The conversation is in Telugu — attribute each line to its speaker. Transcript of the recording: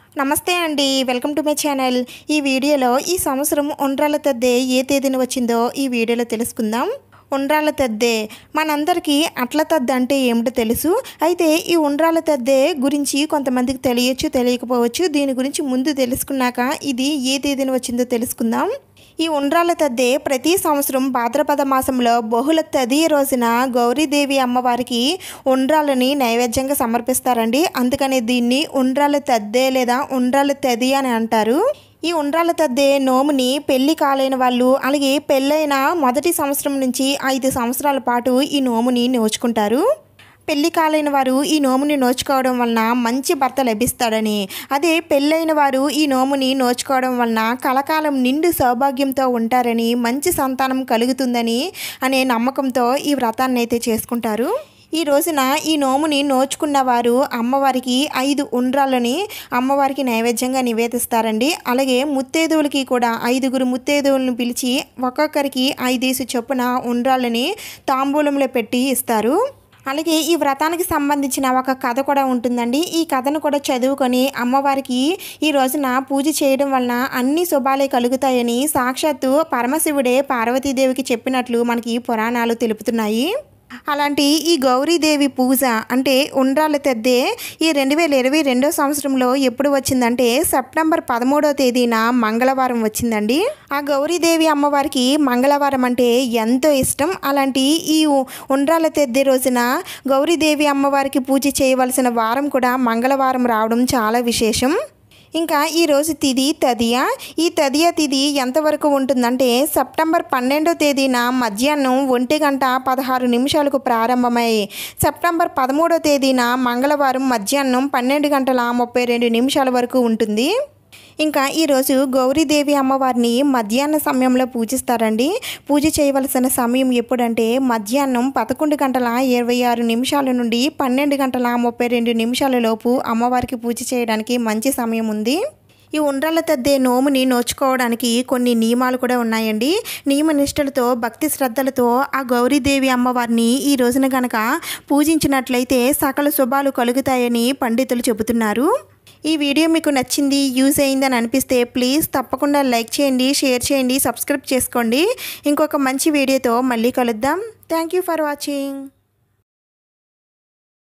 Speaker 1: నమస్తే అండి వెల్కమ్ టు మై ఛానల్ ఈ వీడియోలో ఈ సంవత్సరం ఉండ్రాల తద్దే ఏ తేదీన వచ్చిందో ఈ వీడియోలో తెలుసుకుందాం ఉండ్రాల తద్దే మనందరికీ అట్ల తద్ద అంటే ఏమిటో తెలుసు అయితే ఈ ఉండ్రాల తద్దే గురించి కొంతమందికి తెలియచ్చు తెలియకపోవచ్చు దీని గురించి ముందు తెలుసుకున్నాక ఇది ఏ తేదీన వచ్చిందో తెలుసుకుందాం ఈ ఉండ్రాల తద్దే ప్రతి సంవత్సరం భాద్రపద మాసంలో బహుళ తదియ రోజున గౌరీదేవి అమ్మవారికి ఉండ్రాలని నైవేద్యంగా సమర్పిస్తారండి అందుకని దీన్ని ఉండ్రాల తద్దే లేదా ఉండ్రాల తది అని అంటారు ఈ ఉండ్రాల తద్దే నోముని పెళ్లి కాలేని వాళ్ళు అలాగే పెళ్ళైన మొదటి సంవత్సరం నుంచి ఐదు సంవత్సరాల పాటు ఈ నోముని నోచుకుంటారు పెళ్లి కాలైన వారు ఈ నోముని నోచుకోవడం వలన మంచి భర్త లభిస్తాడని అదే పెళ్ళైన వారు ఈ నోముని నోచుకోవడం వలన కలకాలం నిండు సౌభాగ్యంతో ఉంటారని మంచి సంతానం కలుగుతుందని అనే నమ్మకంతో ఈ వ్రతాన్ని అయితే చేసుకుంటారు ఈ రోజున ఈ నోముని నోచుకున్న వారు అమ్మవారికి ఐదు ఉండ్రాలని అమ్మవారికి నైవేద్యంగా నివేదిస్తారండి అలాగే ముత్తేదువులకి కూడా ఐదుగురు ముత్తేదువులను పిలిచి ఒక్కొక్కరికి ఐదేసి చొప్పున ఉండ్రాలని తాంబూలంలో పెట్టి ఇస్తారు అలాగే ఈ వ్రతానికి సంబంధించిన ఒక కథ కూడా ఉంటుందండి ఈ కథను కూడా చదువుకొని అమ్మవారికి ఈ రోజున పూజ చేయడం వలన అన్ని శుభాలే కలుగుతాయని సాక్షాత్తు పరమశివుడే పార్వతీదేవికి చెప్పినట్లు మనకి పురాణాలు తెలుపుతున్నాయి అలాంటి ఈ గౌరీదేవి పూజ అంటే ఉండ్రాల తెద్దే ఈ రెండు వేల ఇరవై రెండో సంవత్సరంలో ఎప్పుడు వచ్చిందంటే సెప్టెంబర్ పదమూడో తేదీన మంగళవారం వచ్చిందండి ఆ గౌరీదేవి అమ్మవారికి మంగళవారం అంటే ఎంతో ఇష్టం అలాంటి ఈ ఉ- ఉండ్రాల తెద్దే రోజున గౌరీదేవి అమ్మవారికి పూజ చేయవలసిన వారం కూడా మంగళవారం రావడం చాలా విశేషం ఇంకా ఈరోజు తిది తదియ ఈ తదియ తిది ఎంతవరకు ఉంటుందంటే సెప్టెంబర్ పన్నెండో తేదీన మధ్యాహ్నం ఒంటి గంట పదహారు నిమిషాలకు ప్రారంభమై సెప్టెంబర్ పదమూడో తేదీన మంగళవారం మధ్యాహ్నం పన్నెండు గంటల ముప్పై రెండు నిమిషాల వరకు ఉంటుంది ఇంకా ఈరోజు గౌరీదేవి అమ్మవారిని మధ్యాహ్న సమయంలో పూజిస్తారండి పూజ చేయవలసిన సమయం ఎప్పుడంటే మధ్యాహ్నం పదకొండు గంటల ఇరవై ఆరు నిమిషాల నుండి పన్నెండు గంటల ముప్పై రెండు నిమిషాల లోపు అమ్మవారికి పూజ చేయడానికి మంచి సమయం ఉంది ఈ ఉండ్రాల తద్దే నోముని నోచుకోవడానికి కొన్ని నియమాలు కూడా ఉన్నాయండి నియమ నిష్టలతో భక్తి శ్రద్ధలతో ఆ గౌరీదేవి అమ్మవారిని ఈ రోజున గనక పూజించినట్లయితే సకల శుభాలు కలుగుతాయని పండితులు చెబుతున్నారు ఈ వీడియో మీకు నచ్చింది యూజ్ అయిందని అనిపిస్తే ప్లీజ్ తప్పకుండా లైక్ చేయండి షేర్ చేయండి సబ్స్క్రైబ్ చేసుకోండి ఇంకొక మంచి వీడియోతో మళ్ళీ కలుద్దాం థ్యాంక్ యూ ఫర్ వాచింగ్